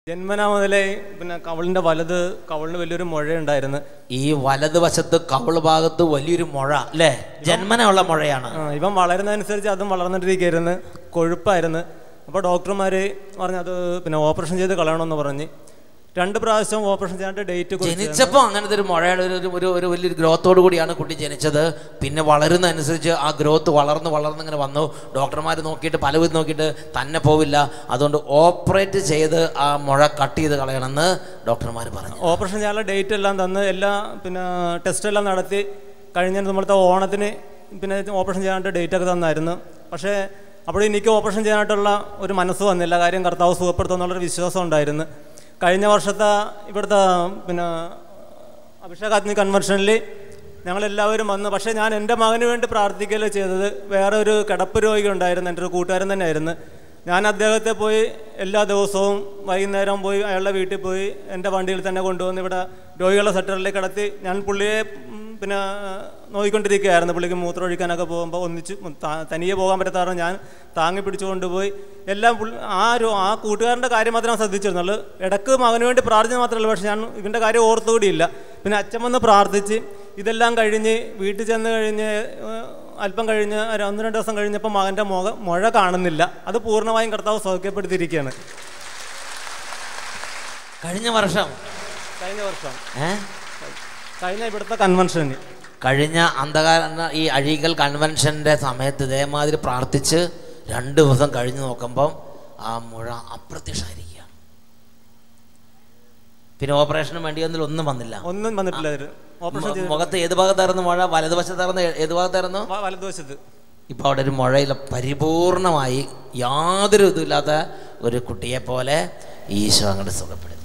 ജന്മന മുതലേ പിന്നെ കവളിൻ്റെ വലത് കവളിന് വലിയൊരു മുഴയുണ്ടായിരുന്നു ഈ വലതുവശത്ത് കവിള് ഭാഗത്ത് വലിയൊരു മുഴ അല്ലേ ജന്മന ഉള്ള മുഴയാണ് ആ, ഇവൻ വളരുന്നതനുസരിച്ച് അതും വളർന്നിട്ടിരിക്കുകയായിരുന്നു കൊഴുപ്പായിരുന്നു അപ്പോൾ ഡോക്ടർമാർ പറഞ്ഞു അത് പിന്നെ ഓപ്പറേഷൻ ചെയ്ത് കളയണമെന്ന് പറഞ്ഞ് രണ്ട് പ്രാവശ്യം ഓപ്പറേഷൻ ചെയ്യാണ്ട് ഡേറ്റ് ജനിച്ചപ്പോൾ അങ്ങനത്തെ ഒരു മുഴയുടെ ഒരു ഒരു- ഒരു ഒരു വലിയൊരു ഗ്രോത്തോടു കൂടിയാണ് കുട്ടി ജനിച്ചത് പിന്നെ വളരുന്നതനുസരിച്ച് ആ ഗ്രോത്ത് വളർന്ന് വളർന്ന് ഇങ്ങനെ വന്നു ഡോക്ടർമാർ നോക്കിയിട്ട് പലവിധം നോക്കിയിട്ട് തന്നെ പോവില്ല അതുകൊണ്ട് ഓപ്പറേറ്റ് ചെയ്ത് ആ മുഴ കട്ട് ചെയ്ത് കളയണമെന്ന് ഡോക്ടർമാർ പറഞ്ഞു ഓപ്പറേഷൻ ചെയ്യാനുള്ള ഡേറ്റ് എല്ലാം തന്ന് എല്ലാ പിന്നെ ടെസ്റ്റ് എല്ലാം നടത്തി കഴിഞ്ഞ നമ്മളത്തെ ഓണത്തിന് പിന്നെ ഓപ്പറേഷൻ ചെയ്യാനായിട്ട് ഡേറ്റ് ഒക്കെ തന്നായിരുന്നു പക്ഷേ അപ്പോൾ എനിക്ക് ഓപ്പറേഷൻ ചെയ്യാനായിട്ടുള്ള ഒരു മനസ്സ് വന്നില്ല കാര്യം കർത്താവ് സുഖപ്പെടുത്തുമെന്നുള്ളൊരു വിശ്വാസം ഉണ്ടായിരുന്നു കഴിഞ്ഞ വർഷത്തെ ഇവിടുത്തെ പിന്നെ അഭിഷേകാഗ്നി കൺവെൻഷനിൽ ഞങ്ങളെല്ലാവരും വന്ന് പക്ഷേ ഞാൻ എൻ്റെ മകന് വേണ്ടി പ്രാർത്ഥിക്കുകയല്ല ചെയ്തത് വേറെ ഒരു കിടപ്പ് രോഗി ഉണ്ടായിരുന്നു എൻ്റെ ഒരു കൂട്ടുകാരൻ തന്നെയായിരുന്നു ഞാൻ അദ്ദേഹത്തെ പോയി എല്ലാ ദിവസവും വൈകുന്നേരം പോയി അയാളുടെ വീട്ടിൽ പോയി എൻ്റെ വണ്ടിയിൽ തന്നെ കൊണ്ടുവന്ന് ഇവിടെ രോഗികളുടെ സെറ്ററിലേക്ക് കിടത്തി ഞാൻ പുള്ളിയെ ഉം, പിന്നെ നോക്കിക്കൊണ്ടിരിക്കുകയായിരുന്നു പുള്ളിക്ക് മൂത്രമൊഴിക്കാനൊക്കെ പോകുമ്പോൾ ഒന്നിച്ച് ത- തനിയെ പോകാൻ പറ്റാത്ത ഞാൻ താങ്ങി പിടിച്ചു കൊണ്ടുപോയി എല്ലാം പുള്ളി ആ ഒരു ആ കൂട്ടുകാരൻ്റെ കാര്യം മാത്രമേ ഞാൻ ശ്രദ്ധിച്ചിരുന്നുള്ളൂ ഇടക്ക് മകന് വേണ്ടി പ്രാർത്ഥിച്ചത് മാത്രമല്ല പക്ഷെ ഞാൻ ഇവൻ്റെ കാര്യം ഓർത്തുകൂടിയില്ല പിന്നെ അച്ഛൻ വന്ന് പ്രാർത്ഥിച്ച് ഇതെല്ലാം കഴിഞ്ഞ് വീട്ടിൽ ചെന്ന് കഴിഞ്ഞ് ഏഹ്, അല്പം കഴിഞ്ഞ് ഒരു ഒന്ന് രണ്ട് ദിവസം കഴിഞ്ഞപ്പോൾ മകൻ്റെ മുഖ മുഴ കാണുന്നില്ല അത് പൂർണ്ണമായും കർത്താവ് സൗഖ്യപ്പെടുത്തിയിരിക്കുകയാണ് കഴിഞ്ഞ വർഷം കഴിഞ്ഞ വർഷം ഏ കഴിഞ്ഞ ഇവിടുത്തെ കൺവെൻഷന് കഴിഞ്ഞ അന്ധകാര ഈ അഴീകൽ കൺവെൻഷൻ്റെ സമയത്ത് ഇതേമാതിരി പ്രാർത്ഥിച്ച് രണ്ട് ദിവസം കഴിഞ്ഞ് നോക്കുമ്പം ആ മുഴ അപ്രത്യക്ഷമായിരിക്കുക പിന്നെ ഓപ്പറേഷന് വേണ്ടി ഒന്നും ഒന്നും വന്നില്ല ഒന്നും വന്നിട്ടില്ല ഇതില്. ഓപ്പറേഷൻ ചെയ്ത് മുഖത്ത് ഏത് ഭാഗത്തായിരുന്നു മുഴ വലതുവശത്തായിരുന്നു ഏത് ഭാഗത്തായിരുന്നു വ- വലതുവശത്ത് ഇപ്പോൾ അവിടെ ഒരു മുഴയില പരിപൂർണമായി യാതൊരു ഇതുമില്ലാത്ത ഒരു കുട്ടിയെ പോലെ ഈശോ അങ്ങോട്ട് സുഖപ്പെടുത്തി